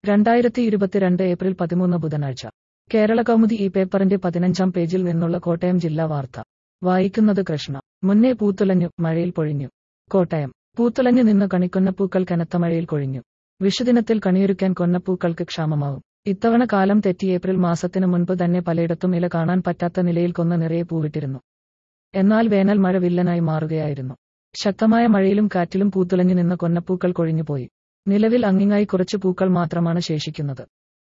രണ്ടായിരത്തി ഇരുപത്തിരണ്ട് ഏപ്രിൽ പതിമൂന്ന് ബുധനാഴ്ച കേരള കൗമുദി ഈ പേപ്പറിന്റെ പതിനഞ്ചാം പേജിൽ നിന്നുള്ള കോട്ടയം ജില്ലാ വാർത്ത വായിക്കുന്നത് കൃഷ്ണ മുന്നേ പൂത്തുലഞ്ഞു മഴയിൽ പൊഴിഞ്ഞു കോട്ടയം പൂത്തുലഞ്ഞു നിന്ന് കണിക്കൊന്നപ്പൂക്കൾ കനത്ത മഴയിൽ കൊഴിഞ്ഞു വിഷുദിനത്തിൽ കണിയൊരുക്കാൻ കൊന്നപ്പൂക്കൾക്ക് ക്ഷാമമാവും ഇത്തവണ കാലം തെറ്റി ഏപ്രിൽ മാസത്തിന് മുൻപ് തന്നെ പലയിടത്തും ഇല കാണാൻ പറ്റാത്ത നിലയിൽ കൊന്ന നിറയെ പൂവിട്ടിരുന്നു എന്നാൽ വേനൽ മഴ വില്ലനായി മാറുകയായിരുന്നു ശക്തമായ മഴയിലും കാറ്റിലും പൂത്തുലഞ്ഞു നിന്ന കൊന്നപ്പൂക്കൾ കൊഴിഞ്ഞുപോയി നിലവിൽ അങ്ങിങ്ങായി കുറച്ച് പൂക്കൾ മാത്രമാണ് ശേഷിക്കുന്നത്